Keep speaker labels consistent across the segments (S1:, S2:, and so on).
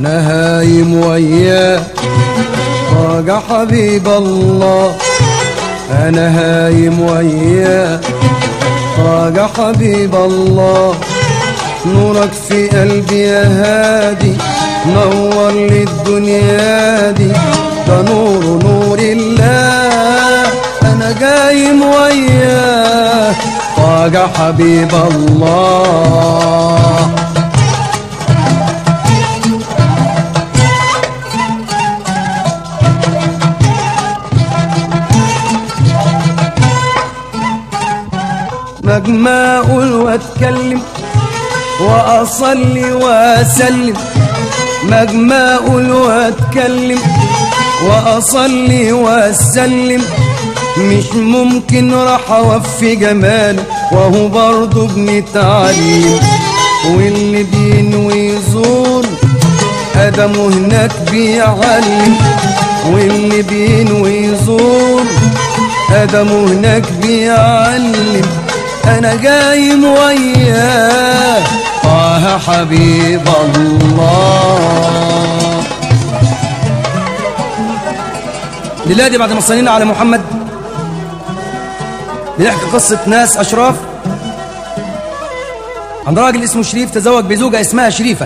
S1: انا هايم وياه راجع حبيب الله انا هايم وياه راجع حبيب الله نورك في قلبي يا هادي نور لي الدنيا دي ده نور نور الله انا جايم وياه راجع حبيب الله مجمع اقول واتكلم واصلي واسلم مجمع اقول واتكلم واصلي واسلم مش ممكن راح اوفي جماله وهو برضه ابن تعليم واللي بينوي يزور ادمه هناك بيعلم واللي بينوي يزور ادمه هناك بيعلم انا جايم وياه طه حبيب الله دلوقتي بعد ما صلينا على محمد بنحكي قصة ناس أشراف عن راجل اسمه شريف تزوج بزوجة اسمها شريفة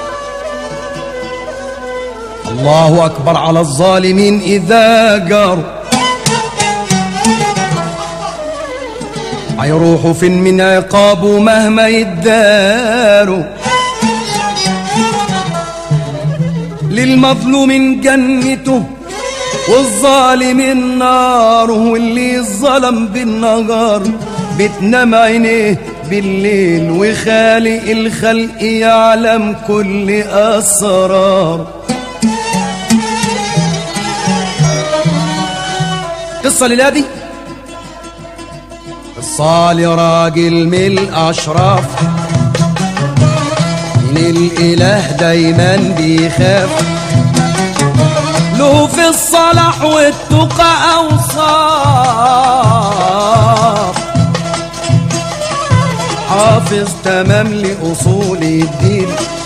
S1: الله أكبر على الظالمين إذا جاروا هيروحوا فين من عقابه مهما يداروا للمظلوم جنته والظالم النار واللي الظلم بالنهار بتنام عينيه بالليل وخالق الخلق يعلم كل أسرار قصة للادي قصة لراجل من الأشراف من الإله دايما بيخاف له في الصلاح والتقى أوصاف حافظ تمام لأصول الدين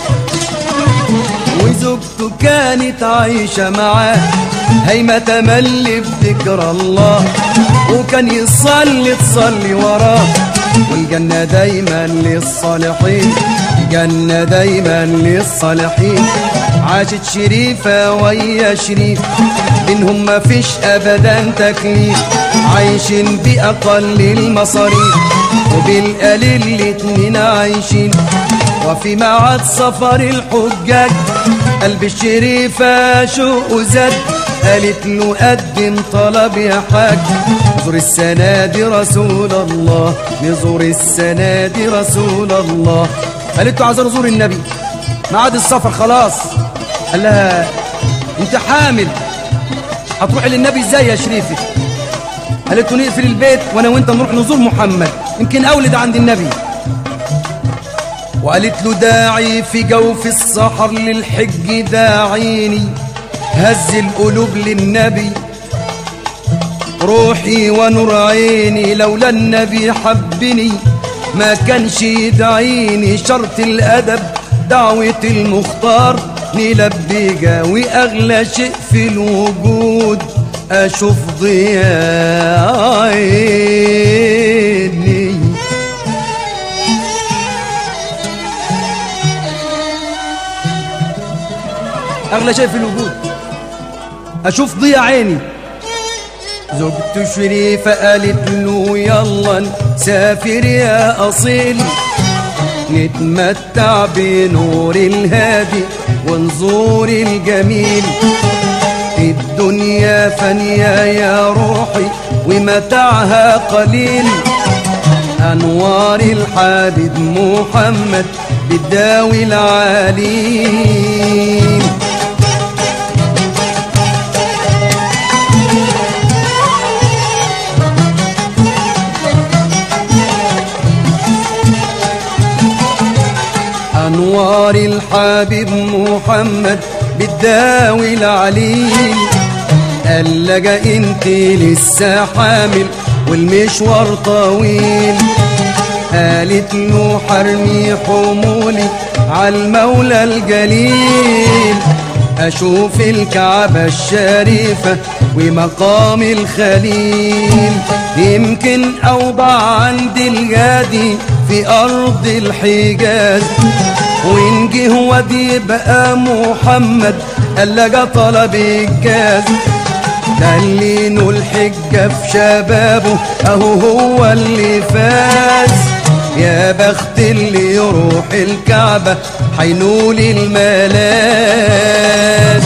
S1: وزوجته كانت عايشة معاه هيمة تملي بذكر الله وكان يصلي تصلي وراه والجنة دايما للصالحين الجنة دايما للصالحين عاشت شريفة ويا شريف منهم ما فيش أبدا تكليف عايشين بأقل المصاريف وبالقليل الاتنين عايشين وفي معاد سفر الحجاج قلب الشريفة شوق زاد قالت له قدم طلب يا حاج نزور السنة دي رسول الله نزور السنة دي رسول الله قالت له عايز نزور النبي معاد السفر خلاص قال لها انت حامل هتروحي للنبي ازاي يا شريفه قالت له نقفل البيت وانا وانت نروح نزور محمد يمكن اولد عند النبي وقالت له داعي في جوف السحر للحج داعيني هز القلوب للنبي روحي ونور عيني لولا النبي حبني ما كانش يدعيني شرط الأدب دعوة المختار نلبيها وأغلى شيء في الوجود أشوف ضياء عيني أغلى شيء في الوجود أشوف ضياء عيني زوجته شريفة قالت له يلا نسافر يا أصيل نتمتع بنور الهادي ونزور الجميل الدنيا فانية يا روحي ومتاعها قليل أنوار الحبيب محمد بتداوي العالين أنوار الحبيب محمد بتداوي العليل قال لقى انت لسه حامل والمشوار طويل قالت له حرمي حمولي عالمولى الجليل أشوف الكعبة الشريفة ومقام الخليل يمكن أوضع عندي الجادي في أرض الحجاز وإن جه ودي بقى محمد قال لقى طلب الجاز دلينه الحجة في شبابه أهو هو اللي فاز يا بخت اللي يروح الكعبة حينول الملاذ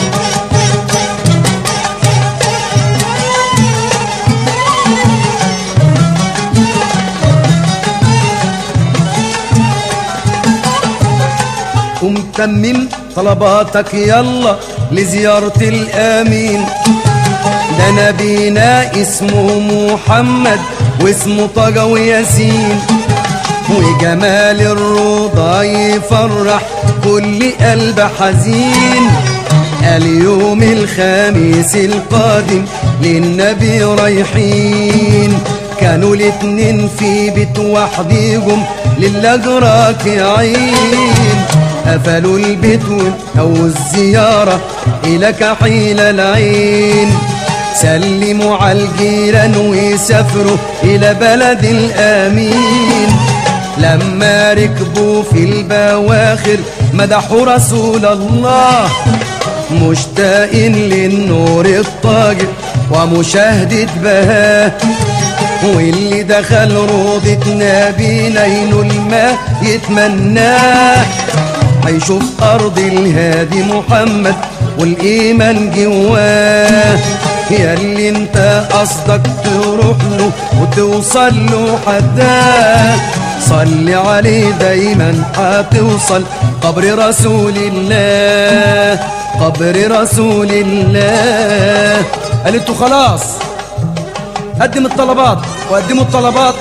S1: قم تمم طلباتك يلا لزيارة الأمين ده نبينا اسمه محمد واسمه طه وياسين وجمال الرضا يفرح كل قلب حزين اليوم الخميس القادم للنبي رايحين كانوا الاتنين في بيت وحديهم للأجراك عين قفلوا البيت أو الزيارة إلى كحيل العين سلموا على الجيران ويسافروا إلى بلد الأمين لما ركبوا في البواخر مدحوا رسول الله مشتاقين للنور الطاغر ومشاهدة بهاه واللي دخل روضة نبينا ينول ما يتمناه هيشوف أرض الهادي محمد والإيمان جواه يا اللي انت قصدك تروح له وتوصل له حداه صل عليه دايما هتوصل قبر رسول الله قبر رسول الله قالت خلاص قدم الطلبات وقدموا الطلبات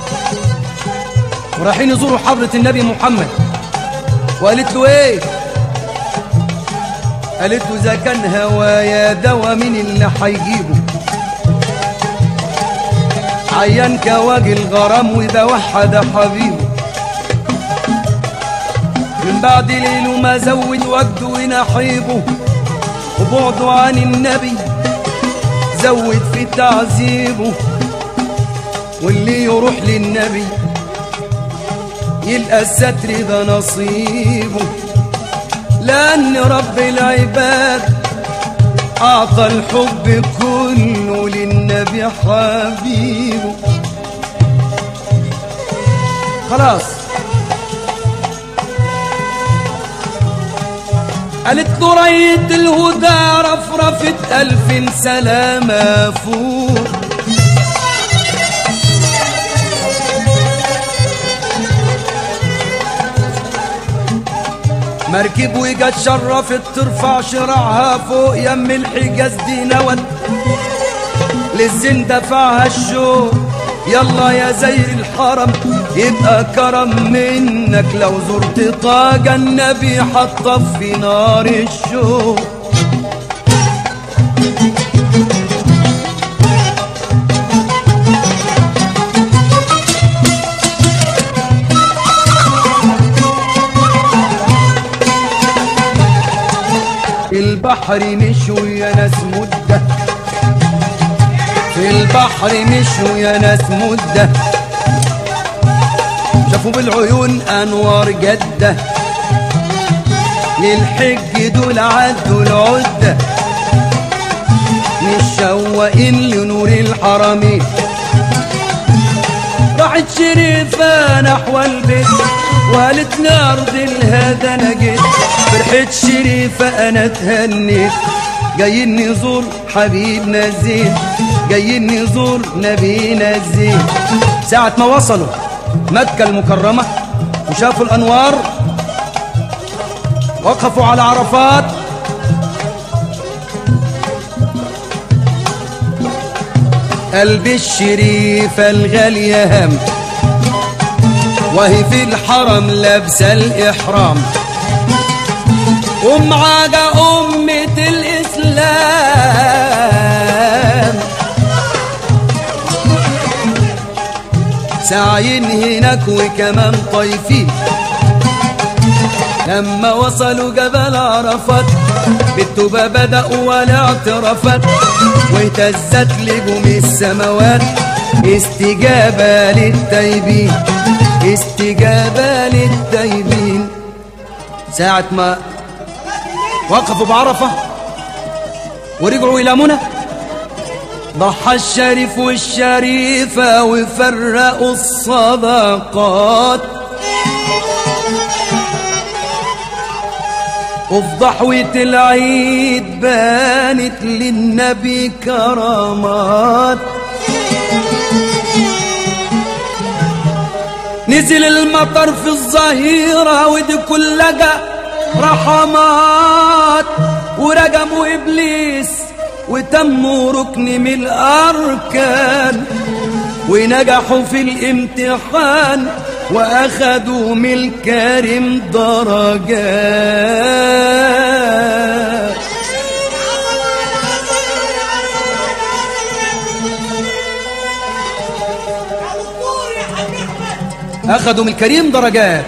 S1: ورايحين يزوروا حضرة النبي محمد وقالت له ايه قالت له اذا كان هوايا دوا مين اللي هيجيبه عيان كواجي الغرام وده وحد حبيبه من بعد ليله ما زود وجده ونحيبه وبعده عن النبي زود في تعذيبه واللي يروح للنبي يلقى الستر ده نصيبه لأن رب العباد أعطى الحب كله للنبي حبيبه خلاص قالت له ريت الهدى رفرفت ألف سلامة فوق مركب وجت شرفت ترفع شراعها فوق يم الحجاز دي نود للزين دفعها الشوق يلا يا زير الحرم يبقى كرم منك لو زرت طاقة النبي حطف في نار الشوق البحر مشوا يا ناس مدة في البحر مشوا يا ناس مدة شافوا بالعيون أنوار جدة للحج دول عدوا العدة مشوقين لنور الحرمين راحت شريفة نحو البيت وقالت لأرض الهدى أنا جيت فرحت شريفة أنا تهنيت جايين نزور حبيبنا الزين جايين نزور نبينا الزين ساعة ما وصلوا مكة المكرمة وشافوا الأنوار وقفوا على عرفات قلب الشريفة الغالية هم وهي في الحرم لابسة الإحرام ومعاها أمة الإسلام ساعين هناك وكمان طايفين لما وصلوا جبل عرفات بالتوبة بدأوا والاعترافات واهتزت لجوم السماوات استجابة للتايبين استجابة للتايبين ساعة ما وقفوا بعرفة ورجعوا إلى منى ضحى الشريف والشريفة وفرقوا الصدقات وفي ضحوة العيد بانت للنبي كرامات نزل المطر في الظهيرة ودي كلها رحمات ورجموا إبليس وتموا ركن من الأركان ونجحوا في الامتحان وأخذوا من الكريم درجات أخذوا من الكريم درجات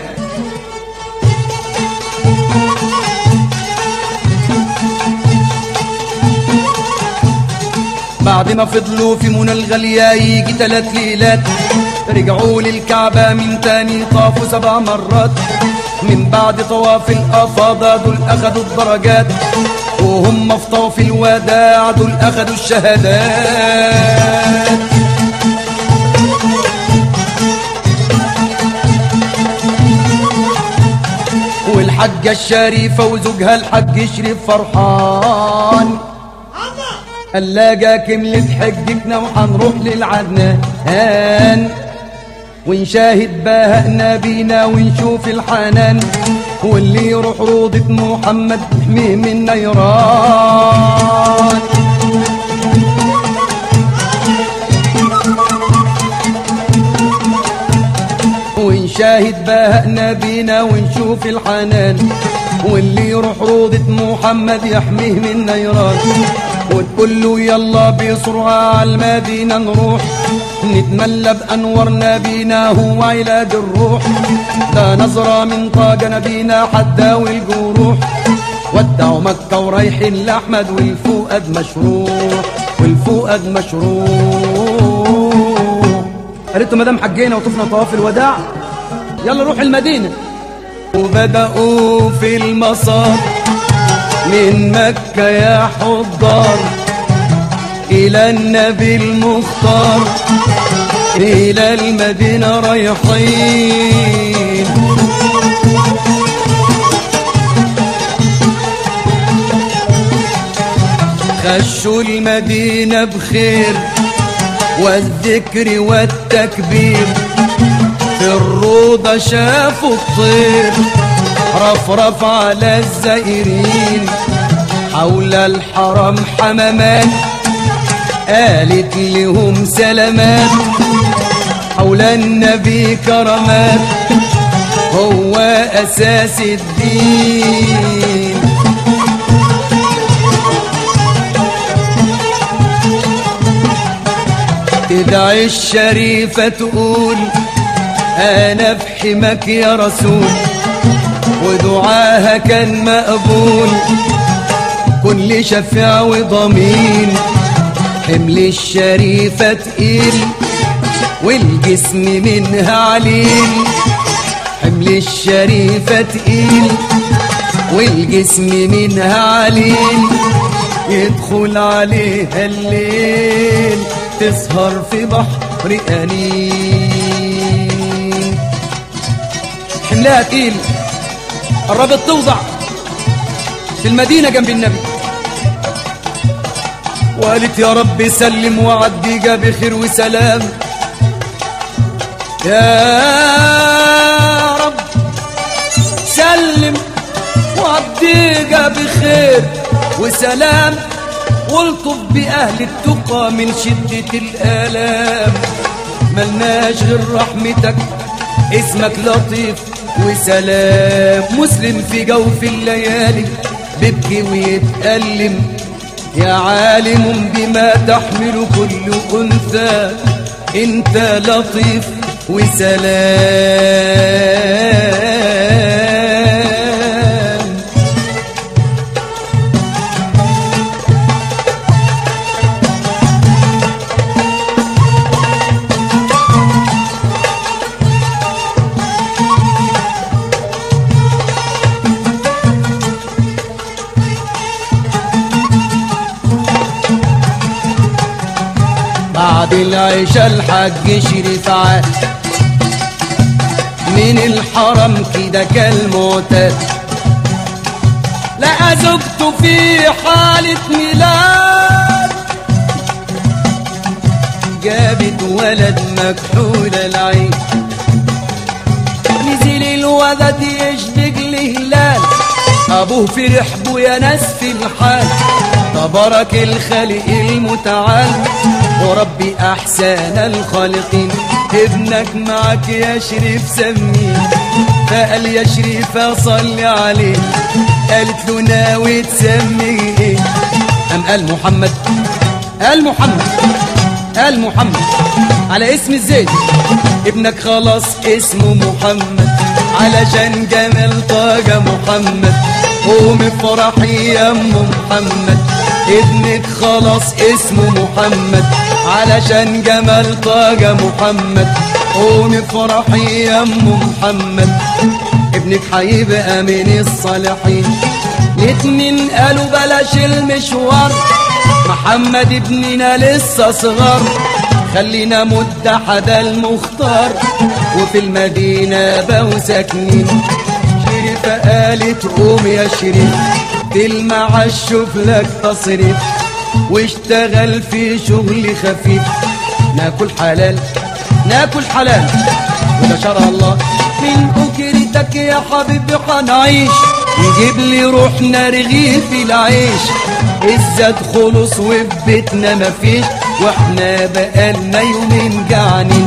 S1: بعد ما فضلوا في منى الغالية يجي تلات ليلات رجعوا للكعبة من تاني طافوا سبع مرات من بعد طواف الأفاضة دول أخدوا الدرجات وهم في طواف الوداع دول أخدوا الشهادات والحجة الشريفة وزوجها الحج شريف فرحان قلاجة كملت حجتنا وحنروح للعدنان ونشاهد بهقنا بينا ونشوف الحنان واللي يروح روضة محمد يحميه من النيران ونشاهد بهقنا بينا ونشوف الحنان واللي يروح روضة محمد يحميه من النيران وتقول له يلا بسرعة على المدينة نروح نتملى بأنوار نبينا هو علاج الروح ده نظرة من طاقة نبينا حداوي الجروح ودعوا مكة ورايحين لأحمد والفؤاد مشروح والفؤاد مشروح قالت له مدام حجينا وطفنا طواف الوداع يلا نروح المدينة وبدأوا في المسار من مكة يا حضار إلى النبي المختار إلى المدينة رايحين خشوا المدينة بخير والذكر والتكبير في الروضة شافوا الطير رفرف على الزائرين حول الحرم حمامات قالت لهم سلامات حول النبي كرامات هو أساس الدين تدعي الشريفة تقول أنا بحمك يا رسول ودعاها كان مقبول كل شفيع وضمين حمل الشريفة تقيل والجسم منها عليل حمل الشريفة تقيل والجسم منها عليل يدخل عليها الليل تسهر في بحر أنين حملها تقيل قربت توضع في المدينة جنب النبي وقالت يا رب سلم وعديك بخير وسلام يا رب سلم وعديك بخير وسلام والطف بأهل التقى من شدة الآلام ملناش غير رحمتك اسمك لطيف وسلام مسلم في جوف الليالي بيبكي ويتألم يا عالم بما تحمل كل أنثى انت لطيف وسلام العيشة الحج شريف عاد من الحرم كده كالمعتاد لقى زوجته في حالة ميلاد جابت ولد مكحول العين نزل الولد يشبك الهلال ابوه فرح بو يا ناس في الحال تبارك الخالق المتعال وربي احسن الخالقين ابنك معك يا شريف سميه فقال يا شريف اصلي عليه قالت له ناوي تسميه ايه قام قال محمد قال محمد قال محمد على اسم الزيت ابنك خلاص اسمه محمد علشان جمال طاقة محمد قوم افرحي يا ام محمد ابنك خلاص اسمه محمد علشان جمال طاقة محمد قوم افرحي يا ام محمد ابنك هيبقى من الصالحين الاتنين قالوا بلاش المشوار محمد ابننا لسه صغار خلينا مد حدا المختار وفي المدينة بقوا ساكنين شريفة قالت قوم يا شريف تلمع اشوف لك تصريف واشتغل في شغل خفيف ناكل حلال ناكل حلال وده شرع الله من أكرتك يا حبيبي حنعيش نجيب لي روحنا رغيف العيش الزاد خلص وفي بيتنا مفيش واحنا بقالنا يومين جعانين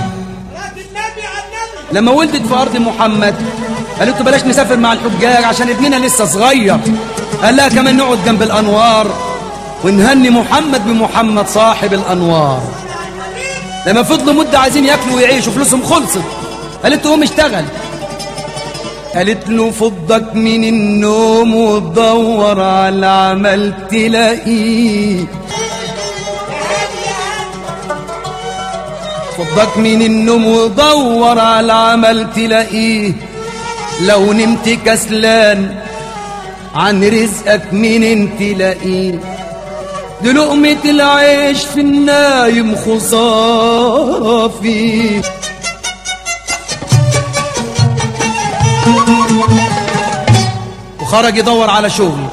S1: لما ولدت في ارض محمد قالت له بلاش نسافر مع الحجاج عشان ابننا لسه صغير قال لها كمان نقعد جنب الانوار ونهني محمد بمحمد صاحب الانوار لما فضلوا مده عايزين ياكلوا ويعيشوا فلوسهم خلصت قالت له قوم اشتغل قالت له فضك من النوم وتدور على العمل تلاقيه فضك من النوم ودور على العمل تلاقيه لو نمت كسلان عن رزقك منين تلاقيه دي لقمة العيش في النايم خسارة فيه وخرج يدور على شغل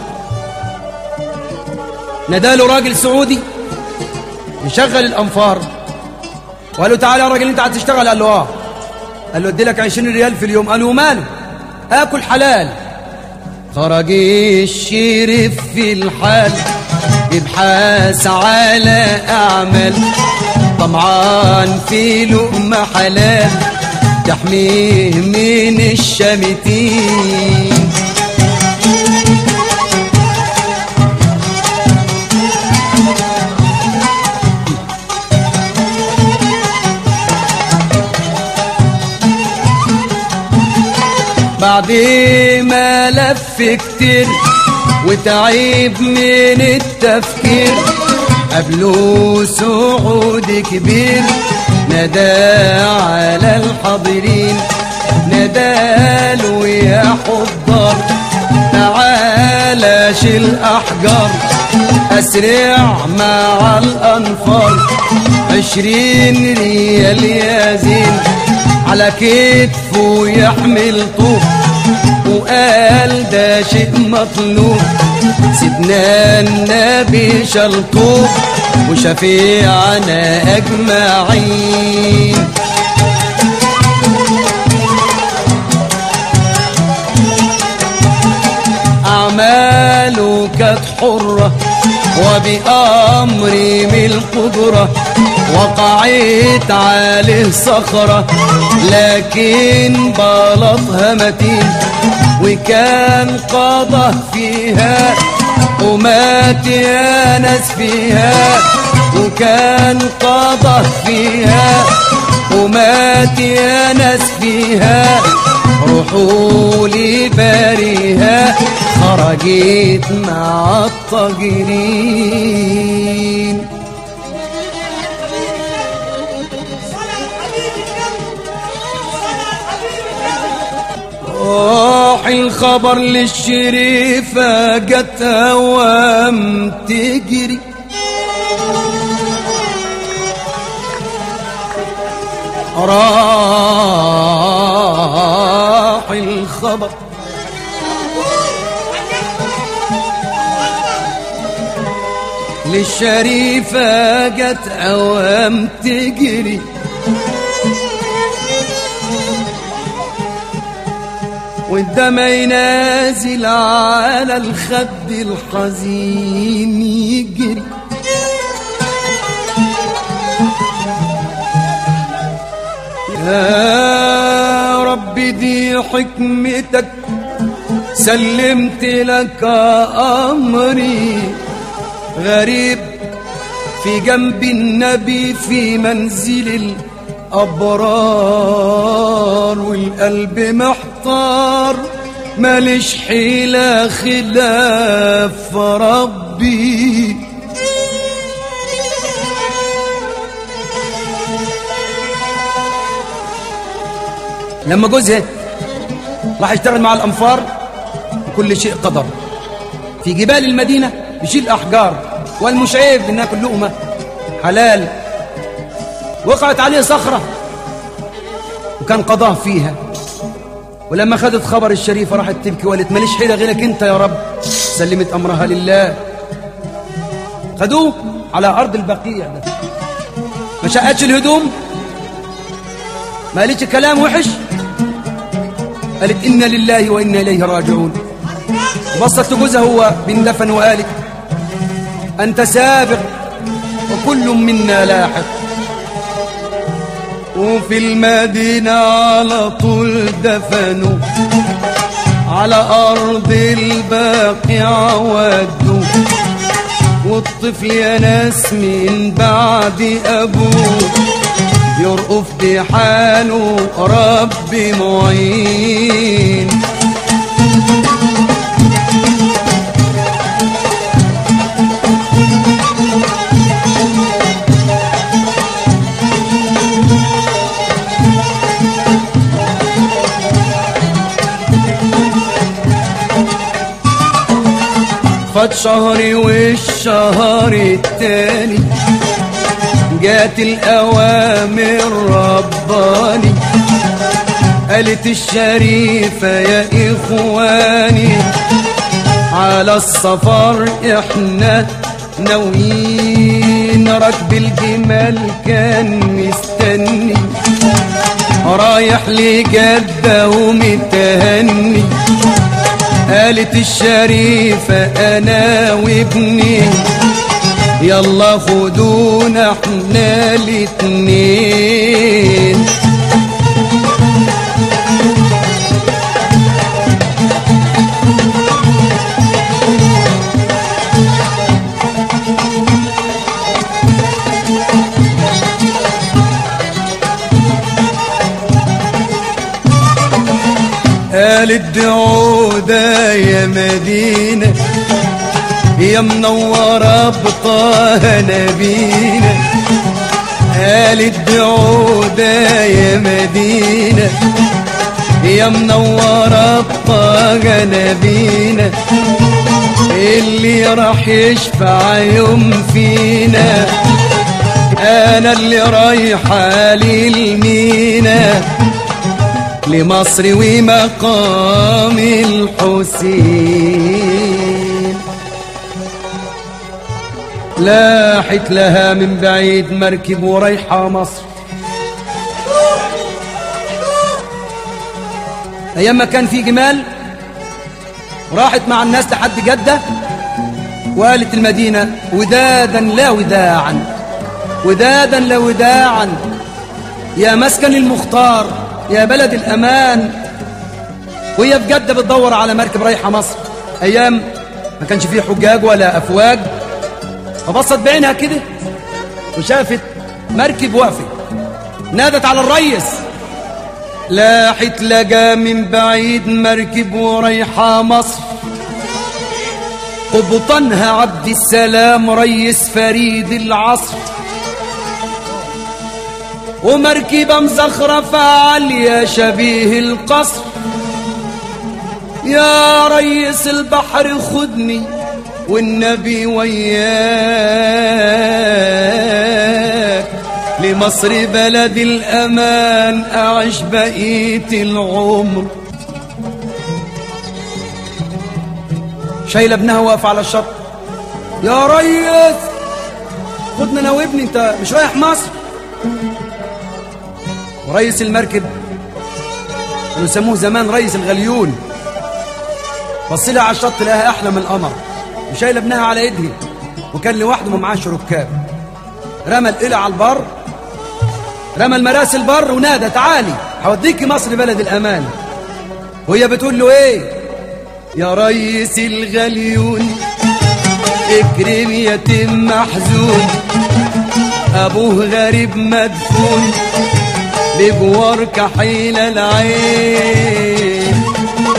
S1: ناداله راجل سعودي يشغل الانفار وقال له تعالى يا راجل انت هتشتغل قال له اه قال له ادي لك 20 ريال في اليوم قال له ماله اكل حلال خرج الشريف في الحال يبحث على اعمال طمعان في لقمه حلال تحميه من الشمتين بعد ما لف كتير وتعيب من التفكير قبله سعود كبير نادى على الحاضرين ناداله يا حضار تعالى شيل احجار اسرع مع الانفار عشرين ريال يا زين على كتفه يحمل طوب وقال ده شيء مطلوب سيدنا النبي شلطوب وشفيعنا أجمعين أعماله كانت حرة وبأمري من القدرة وقعت عليه صخرة لكن بلطها متين وكان قضى فيها ومات يا ناس فيها وكان قضى فيها ومات يا ناس فيها روحوا لي باريها خرجت مع الطاجرين راح الخبر للشريفة جت هوام تجري راح الخبر للشريفة جت أوام تجري والدمع ينازل على الخد الحزين يجري يا رب دي حكمتك سلمت لك أمري غريب في جنب النبي في منزل الأبرار والقلب محتار مالش حيلة خلاف ربي لما جوزها راح يشتغل مع الأنفار وكل شيء قدر في جبال المدينة يشيل أحجار والمش عيب إن ناكل لقمة حلال وقعت عليه صخرة وكان قضاه فيها ولما خدت خبر الشريفة راحت تبكي وقالت ماليش حيلة غيرك انت يا رب سلمت أمرها لله خدوه على أرض البقيع ده ما شقتش الهدوم ما قالتش كلام وحش قالت إنا لله وإنا إليه راجعون بصت لجوزها هو بندفن وقالت أنت سابق وكل منا لاحق وفي المدينة على طول دفنوا على أرض الباقع ودوا والطفل يا ناس من بعد أبوه يرقف بحاله رب معين فات شهري والشهر التاني جات الأوامر رباني قالت الشريفة يا إخواني على السفر إحنا ناويين ركب الجمال كان مستني رايح لجدة ومتهني قالت الشريفة أنا وابني يلا خدونا احنا الاتنين قالت دعودة يا مدينة يا منورة بطه نبينا قالت بعودة يا مدينة يا منورة بطه نبينا اللي راح يشفع يوم فينا انا اللي رايحة للمينا لمصر ومقام الحسين لاحت لها من بعيد مركب ورايحة مصر أيام ما كان في جمال راحت مع الناس لحد جدة وقالت المدينة ودادا لا وداعا ودادا لا وداعا يا مسكن المختار يا بلد الأمان وهي في جدة بتدور على مركب رايحة مصر أيام ما كانش فيه حجاج ولا أفواج فبصت بعينها كده وشافت مركب واقفة نادت على الريس لاحت لقى من بعيد مركب ورايحة مصر قبطانها عبد السلام ريس فريد العصر ومركبة مزخرفة عالية شبيه القصر يا ريس البحر خدني والنبي وياك لمصر بلد الأمان أعيش بقية العمر شايله ابنها واقف على الشط يا ريس خدنا انا وابني انت مش رايح مصر وريس المركب كانوا يسموه زمان ريس الغليون بص لها على الشط لقاها احلى من القمر وشايله ابنها على ايدها وكان لوحده ما معاش ركاب رمى القلع على البر رمى المراسي البر ونادى تعالي هوديكي مصر بلد الامان وهي بتقول له ايه يا ريس الغليون اكرم يتم محزون ابوه غريب مدفون بجوار كحيل العين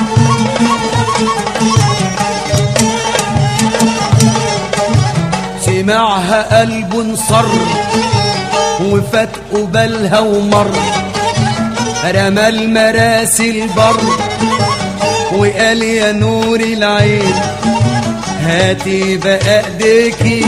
S1: سمعها قلبه انصر وفات قبالها ومر رمى المراسي البر وقال يا نور العين هاتي بقى ايديكي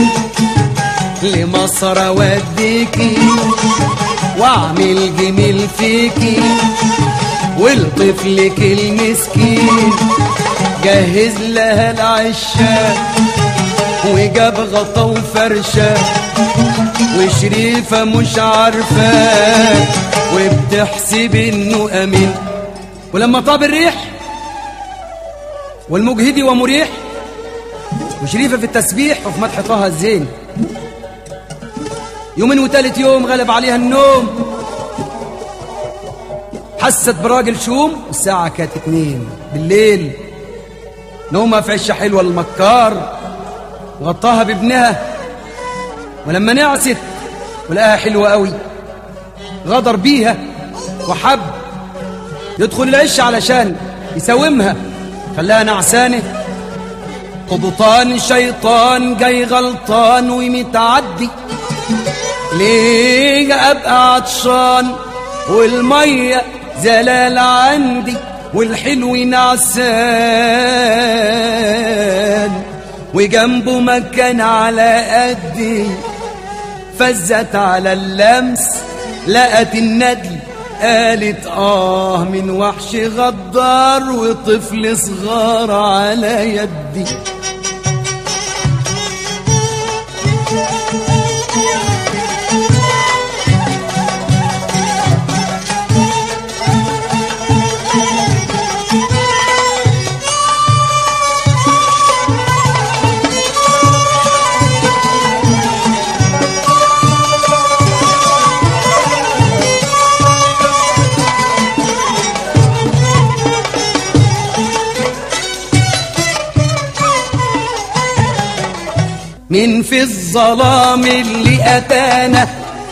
S1: لمصر اوديكي واعمل جميل فيكي ولطفلك المسكين جهز لها العشاء وجاب غطا وفرشة وشريفة مش عارفة وبتحسب انه امين ولما طاب الريح والمجهدي ومريح وشريفة في التسبيح وفي مدح طه الزين يومين وتالت يوم غلب عليها النوم حست براجل شوم الساعة كانت اتنين بالليل نومها في عشة حلوة المكار وغطاها بابنها ولما نعست ولقاها حلوة قوي غدر بيها وحب يدخل العش علشان يساومها خلاها نعسانة قبطان شيطان جاي غلطان ومتعدي ليه ابقى عطشان والمية زلال عندي والحلو نعسان وجنبه مكان على قدي فزت على اللمس لقت الندل قالت آه من وحش غدار وطفل صغار على يدي من في الظلام اللي أتانا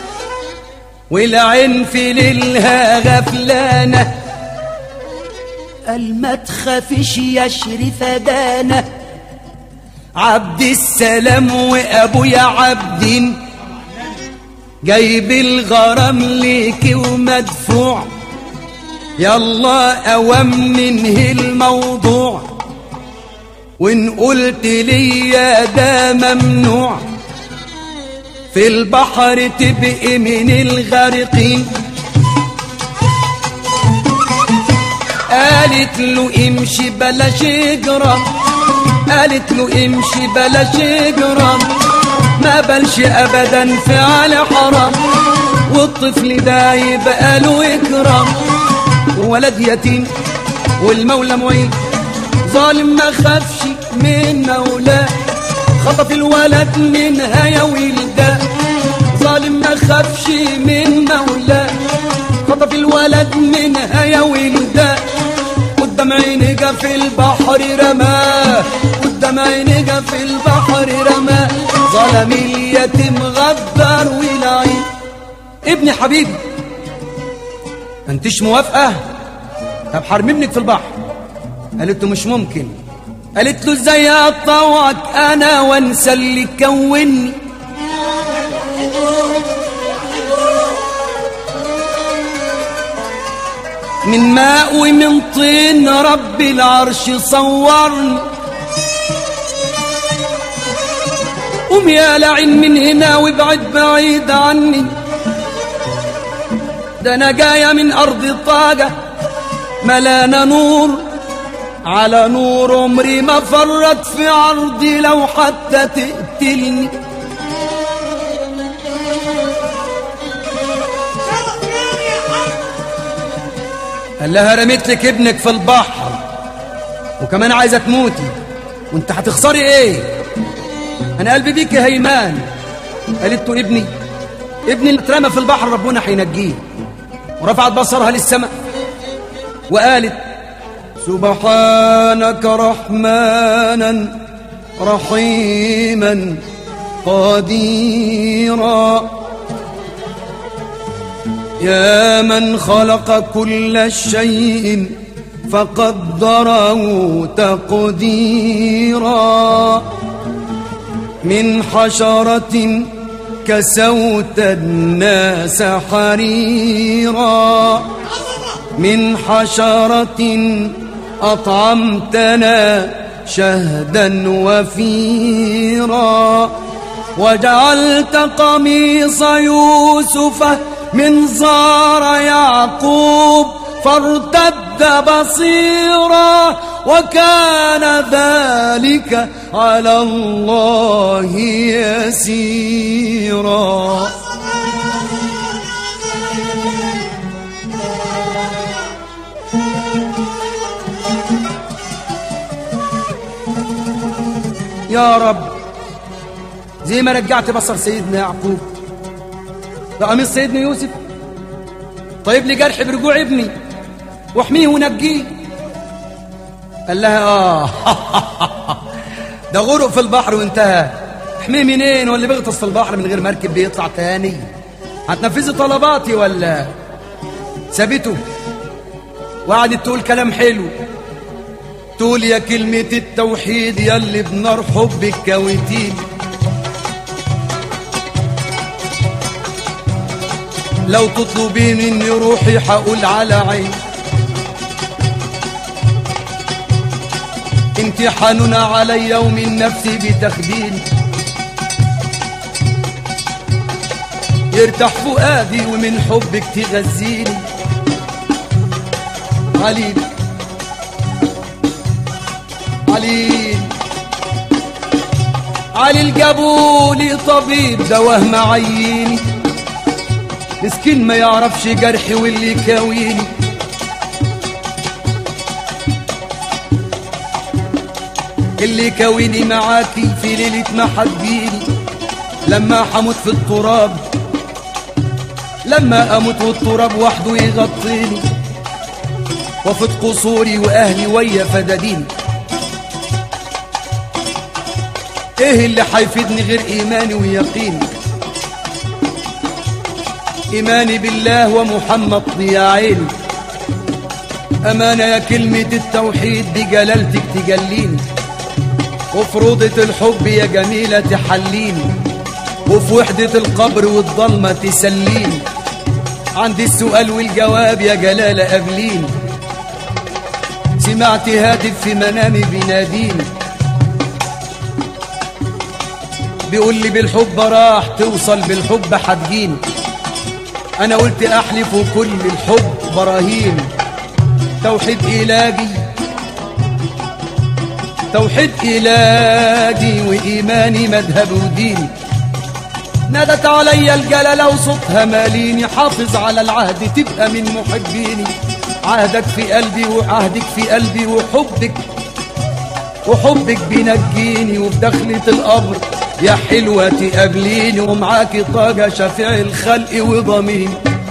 S1: والعين في ليلها غفلانة قال ما تخافش يا شريف دانا عبد السلام وابويا عبدين جايب الغرام ليك ومدفوع يلا اوام ننهي الموضوع وان قلت لي ده ممنوع في البحر تبقي من الغارقين قالت له امشي بلاش اجرى قالت له امشي بلاش اجرى ما بلش ابدا فعل حرام والطفل ده يبقى له اكرام ولد يتيم والمولى معين ظالم ما خافش من مولاه خطف الولد منها يا ولده ظالم ما خافش من مولاه خطف الولد منها يا ولده قدام عينك في البحر رماه قدام عينك في البحر رماه ظلم اليتيم غدر ولعين ابني حبيبي انتش موافقه طب حرمي ابنك في البحر قالت له مش ممكن قالت له ازاي اطوعك انا وانسى اللي كوني من ماء ومن طين رب العرش صورني قوم يا لعين من هنا وابعد بعيد عني ده انا جايه من ارض الطاقه ملانه نور على نور عمري ما فرط في عرضي لو حتى تقتلني قال لها رميت لك ابنك في البحر وكمان عايزه تموتي وانت هتخسري ايه انا قلبي بيك يا هيمان قالت له ابني ابني اللي اترمى في البحر ربنا هينجيه ورفعت بصرها للسماء وقالت سبحانك رحمانا رحيما قديرا يا من خلق كل شيء فقدره تقديرا من حشرة كسوت الناس حريرا من حشرة أطعمتنا شهدا وفيرا وجعلت قميص يوسف من زار يعقوب فارتد بصيرا وكان ذلك على الله يسيرا يا رب زي ما رجعت بصر سيدنا يعقوب بقميص سيدنا يوسف طيب لي جرح برجوع ابني واحميه ونجيه قال لها اه ده غرق في البحر وانتهى احميه منين واللي بيغطس في البحر من غير مركب بيطلع تاني هتنفذي طلباتي ولا سابته وقعدت تقول كلام حلو تقول يا كلمة التوحيد يا اللي بنار حبك كويتين لو تطلبين اني روحي حقول على عين انت حنون علي ومن نفسي بتخدين يرتاح فؤادي ومن حبك تغذيني عليل عليل علي جابولي طبيب دواه معيني مسكين ما يعرفش جرحي واللي كاويني اللي كاويني معاكي في ليلة ما حبيني لما حموت في التراب لما اموت والتراب وحده يغطيني وفت قصوري واهلي ويا فداديني ايه اللي حيفيدني غير ايماني ويقيني إيماني بالله ومحمد ضياء عيني أمانة يا كلمة التوحيد بجلالتك تجليني وفروضة الحب يا جميلة تحليني وفي وحدة القبر والضلمة تسليني عندي السؤال والجواب يا جلالة قبليني سمعت هاتف في منامي بيناديني بيقول لي بالحب راح توصل بالحب حتجيني انا قلت احلف كل الحب براهين توحيد إلهي توحيد إلهي وإيماني مذهب وديني نادت علي الجلالة وصوتها ماليني حافظ على العهد تبقى من محبيني عهدك في قلبي وعهدك في قلبي وحبك وحبك بينجيني وفي دخلة القبر يا حلوة تقابليني ومعاكي طاقة شفيع الخلق وضميني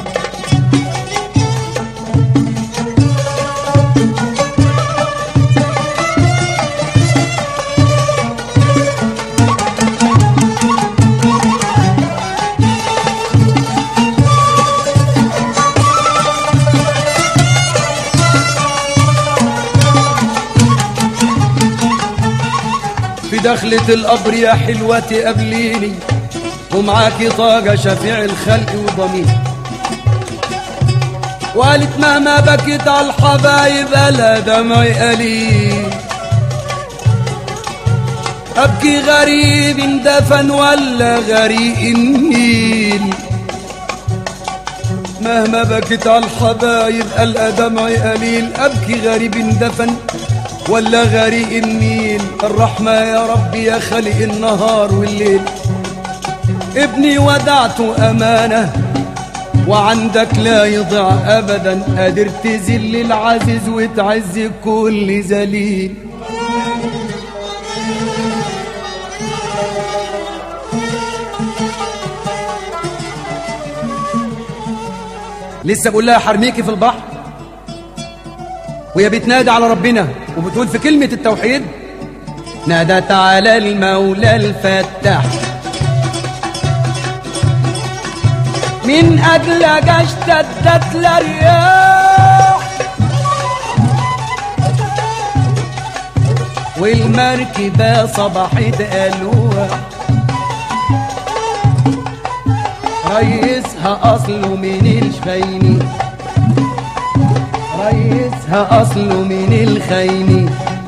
S1: في دخلة القبر يا حلوة تقابليني ومعاكي طاقة شفيع الخلق وضمير وقالت مهما بكت على الحبايب ألا دمعي قليل أبكي غريب اندفن ولا غريق النيل مهما بكت على الحبايب ألقى دمعي قليل أبكي غريب دفن ولا غريق النيل الرحمة يا ربي يا خالق النهار والليل ابني ودعته أمانة وعندك لا يضيع أبدا قادر تذل العزيز وتعز كل ذليل لسه بقول لها حرميكي في البحر وهي بتنادي على ربنا وبتقول في كلمة التوحيد نادت على المولى الفتاح من أجلك اشتدت الرياح والمركبة صبحت ألواح ريسها أصله من الشفيني ريسها أصله من الخيني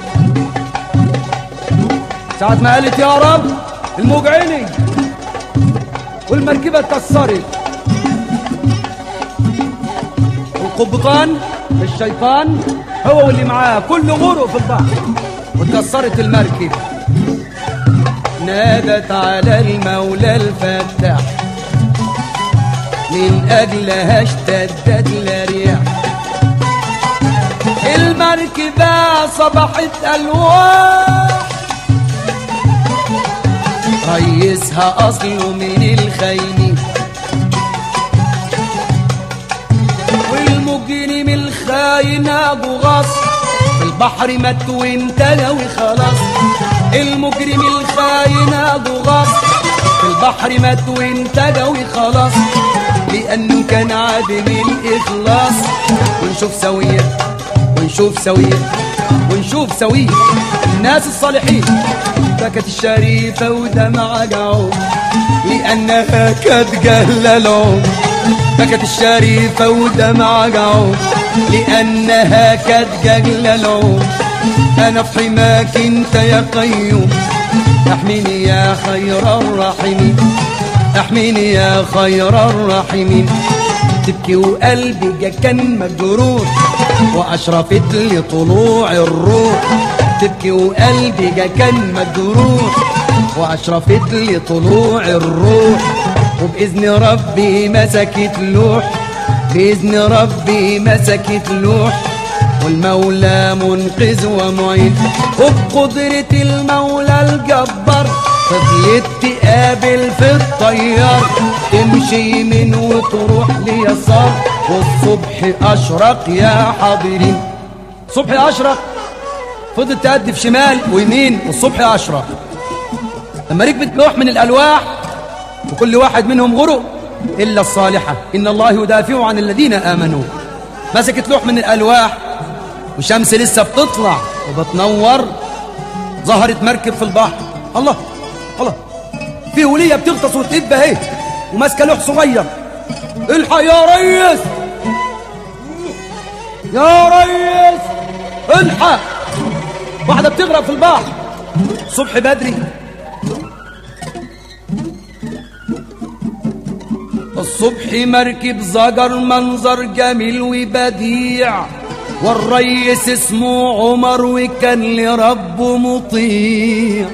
S1: ساعة ما قالت يا رب الموج عيني والمركبة اتكسرت القبطان الشيطان هو واللي معاه كله غرق في البحر واتكسرت المركب نادت على المولى الفتاح من أجلها اشتدت الرياح المركبة صبحت ألواح ريسها أصله من الخيني والمجرم الخاين أبو غص في البحر مات وانتهى وخلاص المجرم الخاين أبو غص في البحر مات وانتهى وخلاص لأنه كان عادم الإخلاص ونشوف سوية ونشوف سوية ونشوف سوية الناس الصالحين بكت الشريفة ودمع جعوم لأنها كانت جهل العوم بكت الشريفة ودمع جعوم لأنها كانت جهل العوم أنا في حماك أنت يا قيوم احميني يا خير الراحمين احميني يا خير الراحمين تبكي وقلبي جا كان مجروح واشرفت لي طلوع الروح تبكي وقلبي جا كان مجروح واشرفت لي طلوع الروح وباذن ربي مسكت لوح باذن ربي مسكت لوح والمولى منقذ ومعين وبقدرة المولى الجبار فضلت تقابل في الطيار تمشي يمين وتروح ليسار والصبح أشرق يا حاضرين صبح أشرق فضلت تأدي في شمال ويمين والصبح أشرق لما ركبت لوح من الألواح وكل واحد منهم غرق إلا الصالحة إن الله يدافع عن الذين آمنوا مسكت لوح من الألواح وشمس لسه بتطلع وبتنور ظهرت مركب في البحر الله الله في ولية بتغطس وتقب اهي وماسكه لوح صغير الحق يا ريس يا ريس الحق واحدة بتغرق في البحر صبح بدري الصبح مركب زجر منظر جميل وبديع والريس اسمه عمر وكان لربه مطيع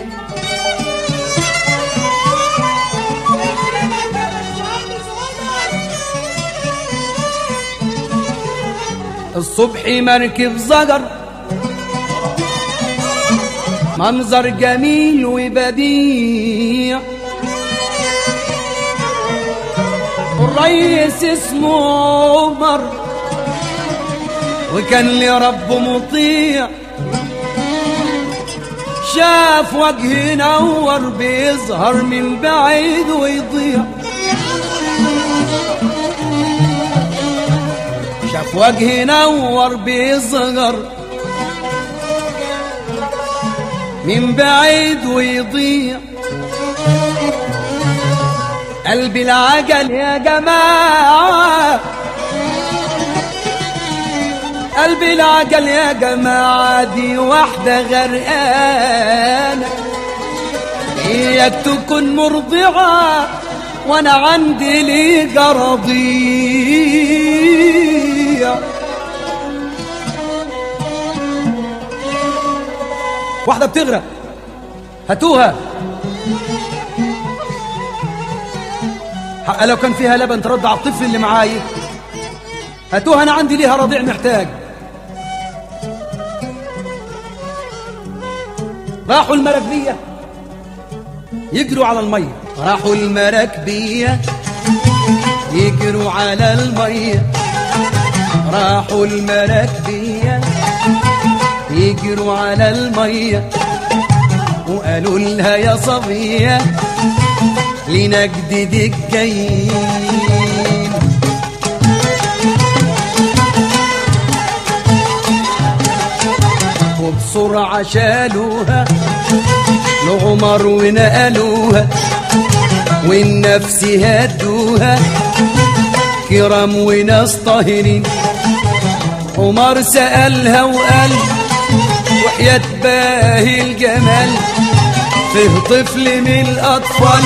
S1: الصبح مركب زجر منظر جميل وبديع الريس اسمه عمر وكان لرب مطيع شاف وجه نور بيظهر من بعيد ويضيع شاف وجه نور بيصغر من بعيد ويضيع قلبي العجل يا جماعة قلبي العجل يا جماعة دي واحدة غرقانة إياك تكون مرضعة وانا عندي لي قرضية واحدة بتغرق هاتوها حق لو كان فيها لبن ترضع الطفل اللي معايا هاتوها انا عندي ليها رضيع محتاج راحوا المراكبية يجروا على المية راحوا المراكبية يجروا على المية راحوا المراكبية يجروا على المية وقالوا لها يا صبية لنجدد الجايين وبسرعة شالوها لعمر ونقلوها والنفس هدوها كرام وناس طاهرين عمر سألها وقال وحياة باهي الجمال فيه طفل من الأطفال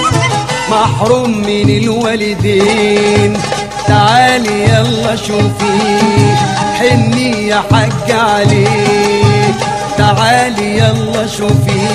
S1: محروم من الوالدين تعالي يلا شوفي حني يا حاج عليه تعالي يلا شوفي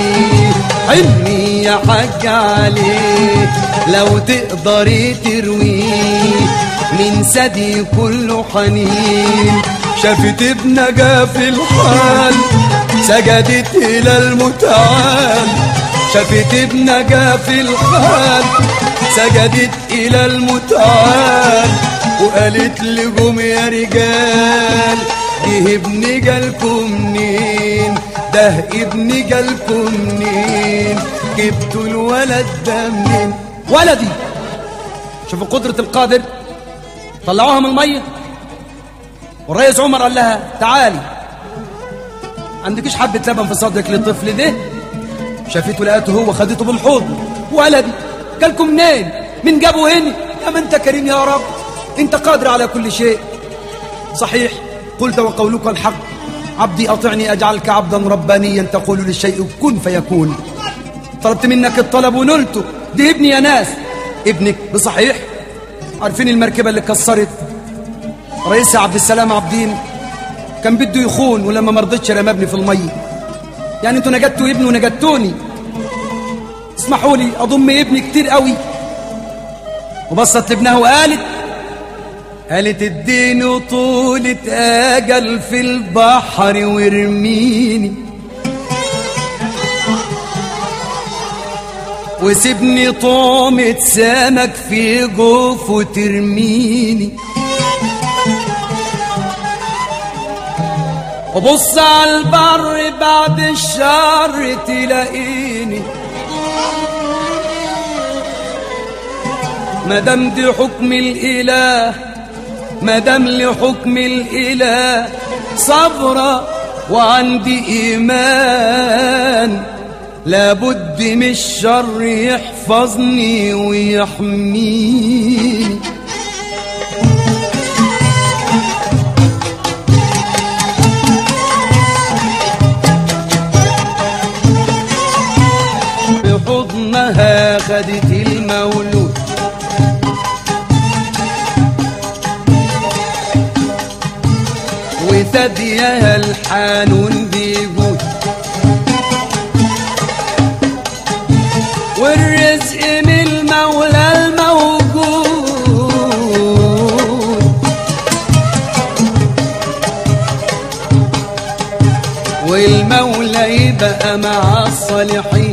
S1: حني يا حاج عليه لو تقدري ترويه من ثدي كله حنين شافت ابنها في الحال سجدت إلى المتعال شافت ابنها في الحال سجدت إلى المتعال وقالت لجم يا رجال ده ابني جالكم منين ده ابني جالكم منين جبتوا الولد ده منين ولدي شوفوا قدرة القادر طلعوها من المية والرئيس عمر قال لها تعالي عندكيش حبة لبن في صدرك للطفل ده شافته لقيته هو خدته بالحضن ولدي جالكم منين من جابه هنا يا ما انت كريم يا رب انت قادر على كل شيء صحيح قلت وقولك الحق عبدي أطعني أجعلك عبدا ربانيا تقول للشيء كن فيكون طلبت منك الطلب ونلته دي ابني يا ناس ابنك بصحيح عارفين المركبة اللي كسرت رئيس عبد السلام عبدين كان بده يخون ولما ما رضيتش رمى ابني في المية يعني انتوا نجدتوا ابني ونجدتوني اسمحوا لي اضم ابني كتير قوي وبصت لابنها وقالت قالت اديني طولة اجل في البحر وارميني وسيبني طعمة سمك في جوف وترميني وبص على البر بعد الشر تلاقيني مدام دي حكم الاله مدام لحكم الاله صبرا وعندي ايمان لابد من الشر يحفظني ويحميني بحضنها خدت المولود وثديها الحانون بيجود والرزق من المولى الموجود والمولى يبقى مع الصالحين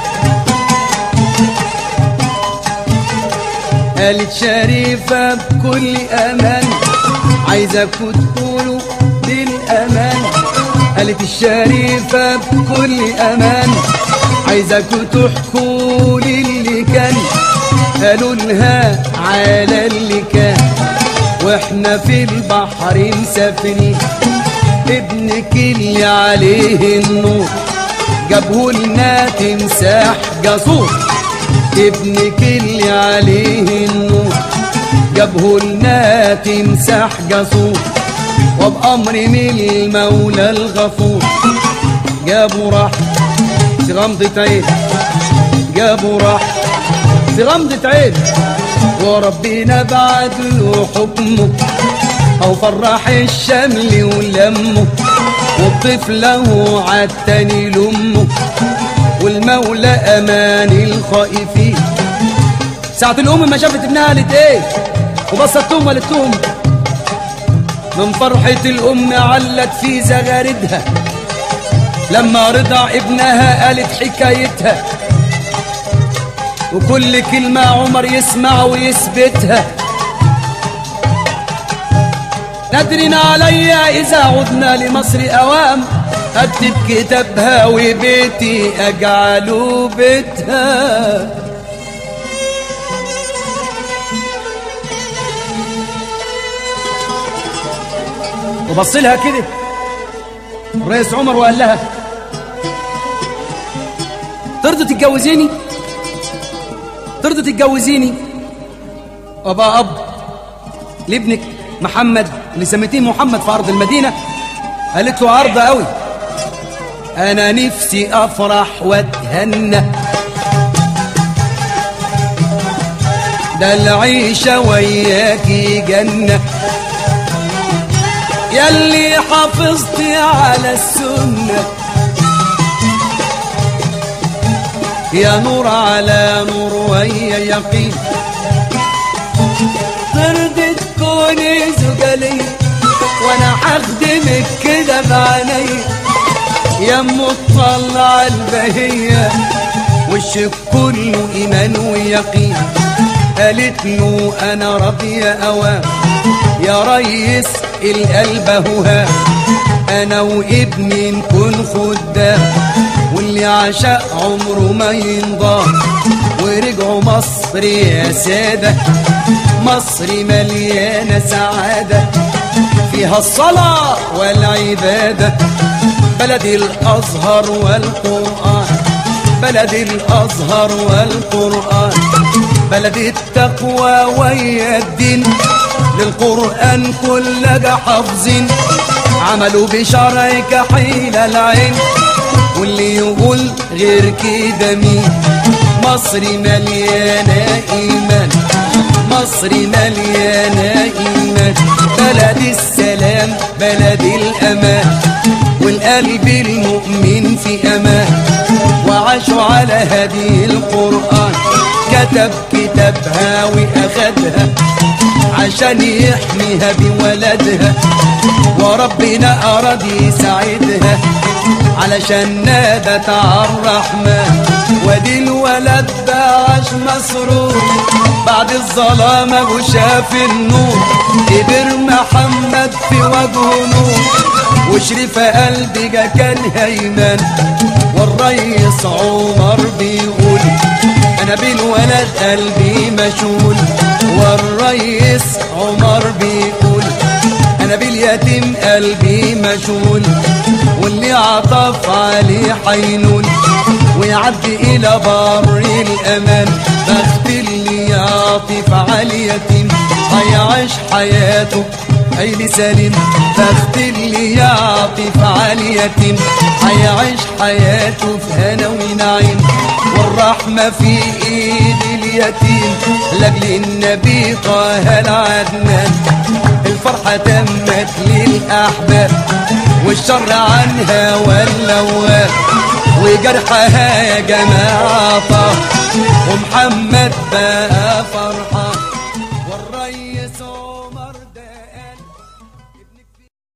S1: قالت شريفة بكل أمان عايزاكوا تقولوا للأمان قالت الشريفة بكل أمان عايزاكوا تحكوا للي كان قالوا لها على اللي كان واحنا في البحر مسافرين ابنك اللي عليه النور جابه لنا تمساح جسور ابنك اللي عليه النور جابه لنا تمساح جسور وبأمر من المولى الغفور جابوا راح في غمضة عين جابوا راح في غمضة عين وربنا بعد له حكمه أو فرح الشمل ولمه والطفل هو عالتاني لأمه والمولى أمان الخائفين ساعة الأم ما شافت ابنها قالت إيه وبصت توم قالت توم من فرحة الأم علت في زغاردها لما رضع ابنها قالت حكايتها وكل كلمة عمر يسمع ويثبتها نادرين عليا إذا عدنا لمصر أوام أكتب كتابها وبيتي أجعله بيتها وبص لها كده الرئيس عمر وقال لها ترضى تتجوزيني ترضى تتجوزيني وابقى اب لابنك محمد اللي سميتيه محمد في ارض المدينه قالت له عرضه قوي انا نفسي افرح واتهنى ده العيشه وياكي جنه يلي حافظتي على السنة يا نور على نور ويا يقين ترضي تكوني زوجة لي وانا هخدمك كده بعيني يا ام تطلع البهية وشك كله ايمان ويقين قالت له انا راضية اوام يا ريس القلب هوها انا وابني نكون خدام واللي عشق عمره ما ينضام ورجعوا مصر يا سادة مصر مليانة سعادة فيها الصلاة والعبادة بلد الأزهر والقرآن بلد الأزهر والقرآن بلد التقوى ويا الدين للقرآن كل حافظين عملوا بشرعك حيل العين واللي يقول غير كده مين مصر مليانة إيمان مصر مليانة إيمان بلد السلام بلد الأمان والقلب المؤمن في أمان وعاشوا على هدي القرآن كتب كتابها وأخدها عشان يحميها بولدها وربنا أراد يساعدها علشان نادت على الرحمن ودي الولد ده عاش مسرور بعد الظلام ابو شاف النور كبر محمد في وجهه نور وشريف قلبي جا كان هيمان والريس عمر بيقول انا بالولد قلبي مشغول والريس عمر بيقول انا باليتيم قلبي مشغول واللي عطف عليه حينون ويعدي الى بر الامان بخت اللي يعطف على اليتيم هيعيش حياته عيل سليم بخت اللي يعطف على اليتيم هيعيش حياته في هنا ونعيم والرحمة في ايد اليتيم لاجل النبي طه العدنان الفرحة تمت للأحباب والشر عنها واللواب وجرحها يا جماعة طه ومحمد بقى فرحان